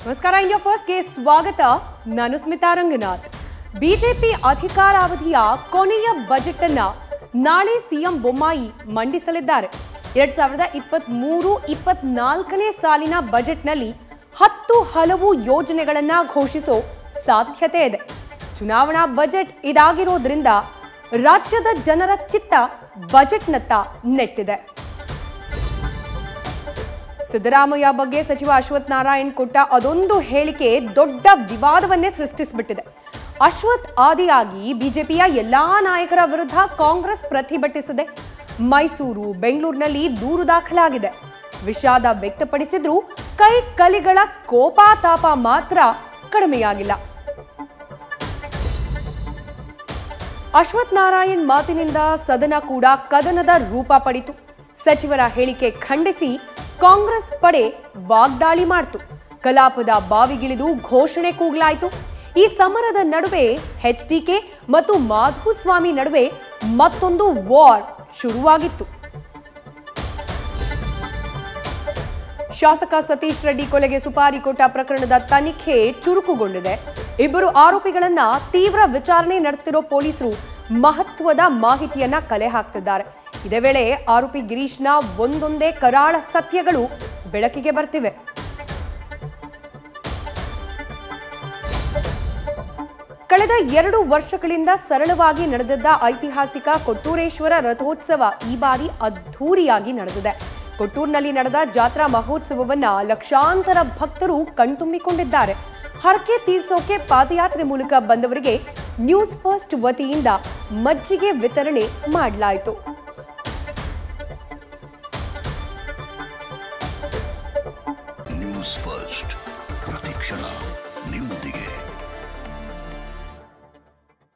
ನಮಸ್ಕಾರ ಇಂಡಿಯಾ ಫಸ್ಟ್ಗೆ ಸ್ವಾಗತ ನಾನು ಸ್ಮಿತಾ ರಂಗನಾಥ್ ಬಿಜೆಪಿ ಅಧಿಕಾರಾವಧಿಯ ಕೊನೆಯ ಬಜೆಟ್ ಅನ್ನ ನಾಳೆ ಸಿಎಂ ಬೊಮ್ಮಾಯಿ ಮಂಡಿಸಲಿದ್ದಾರೆ ಎರಡ್ ಸಾವಿರದ ಇಪ್ಪತ್ತ್ ಮೂರು ಇಪ್ಪತ್ನಾಲ್ಕನೇ ಸಾಲಿನ ಬಜೆಟ್ನಲ್ಲಿ ಹತ್ತು ಹಲವು ಯೋಜನೆಗಳನ್ನ ಘೋಷಿಸೋ ಸಾಧ್ಯತೆ ಇದೆ ಚುನಾವಣಾ ಬಜೆಟ್ ಇದಾಗಿರೋದ್ರಿಂದ ರಾಜ್ಯದ ಜನರ ಚಿತ್ತ ಬಜೆಟ್ನತ್ತ ನೆಟ್ಟಿದೆ ಸಿದ್ದರಾಮಯ್ಯ ಬಗ್ಗೆ ಸಚಿವ ಅಶ್ವಥ್ ನಾರಾಯಣ್ ಕೊಟ್ಟ ಅದೊಂದು ಹೇಳಿಕೆ ದೊಡ್ಡ ವಿವಾದವನ್ನೇ ಸೃಷ್ಟಿಸಿಬಿಟ್ಟಿದೆ ಅಶ್ವಥ್ ಆದಿಯಾಗಿ ಬಿಜೆಪಿಯ ಎಲ್ಲಾ ನಾಯಕರ ವಿರುದ್ಧ ಕಾಂಗ್ರೆಸ್ ಪ್ರತಿಭಟಿಸಿದೆ ಮೈಸೂರು ಬೆಂಗಳೂರಿನಲ್ಲಿ ದೂರು ದಾಖಲಾಗಿದೆ ವಿಷಾದ ವ್ಯಕ್ತಪಡಿಸಿದ್ರೂ ಕೈ ಕಲಿಗಳ ಕೋಪಾತಾಪ ಮಾತ್ರ ಕಡಿಮೆಯಾಗಿಲ್ಲ ಅಶ್ವಥ್ ನಾರಾಯಣ್ ಮಾತಿನಿಂದ ಸದನ ಕೂಡ ಕದನದ ರೂಪ ಪಡಿತು ಸಚಿವರ ಹೇಳಿಕೆ ಖಂಡಿಸಿ ಕಾಂಗ್ರೆಸ್ ಪಡೆ ವಾಗ್ದಾಳಿ ಮಾಡಿತು ಕಲಾಪದ ಬಾವಿಗಿಳಿದು ಘೋಷಣೆ ಕೂಗಲಾಯಿತು ಈ ಸಮರದ ನಡುವೆ ಎಚ್ಡಿಕೆ ಮತ್ತು ಮಾಧುಸ್ವಾಮಿ ನಡುವೆ ಮತ್ತೊಂದು ವಾರ್ ಶುರುವಾಗಿತ್ತು ಶಾಸಕ ಸತೀಶ್ ರೆಡ್ಡಿ ಕೊಲೆಗೆ ಸುಪಾರಿ ಕೊಟ್ಟ ಪ್ರಕರಣದ ತನಿಖೆ ಚುರುಕುಗೊಂಡಿದೆ ಇಬ್ಬರು ಆರೋಪಿಗಳನ್ನ ತೀವ್ರ ವಿಚಾರಣೆ ನಡೆಸ್ತಿರೋ ಪೊಲೀಸರು ಮಹತ್ವದ ಮಾಹಿತಿಯನ್ನ ಕಲೆ ಹಾಕ್ತಿದ್ದಾರೆ ಇದೇ ವೇಳೆ ಆರೋಪಿ ಗಿರೀಶ್ನ ಒಂದೊಂದೇ ಕರಾಳ ಸತ್ಯಗಳು ಬೆಳಕಿಗೆ ಬರ್ತಿವೆ ಕಳೆದ ಎರಡು ವರ್ಷಗಳಿಂದ ಸರಳವಾಗಿ ನಡೆದಿದ್ದ ಐತಿಹಾಸಿಕ ಕೊಟ್ಟೂರೇಶ್ವರ ರಥೋತ್ಸವ ಈ ಬಾರಿ ಅದ್ಧೂರಿಯಾಗಿ ನಡೆದಿದೆ ಕೊಟ್ಟೂರಿನಲ್ಲಿ ನಡೆದ ಜಾತ್ರಾ ಮಹೋತ್ಸವವನ್ನ ಲಕ್ಷಾಂತರ ಭಕ್ತರು ಕಣ್ತುಂಬಿಕೊಂಡಿದ್ದಾರೆ ಹರಕೆ ತೀರ್ಸೋಕೆ ಪಾದಯಾತ್ರೆ ಮೂಲಕ ಬಂದವರಿಗೆ ನ್ಯೂಸ್ ಫಸ್ಟ್ ವತಿಯಿಂದ ಮಜ್ಜಿಗೆ ವಿತರಣೆ ಮಾಡಲಾಯಿತು ನ್ಯೂಸ್ ಫಸ್ಟ್ ಪ್ರತಿಕ್ಷಣ ನಿಮ್ಮೊಂದಿಗೆ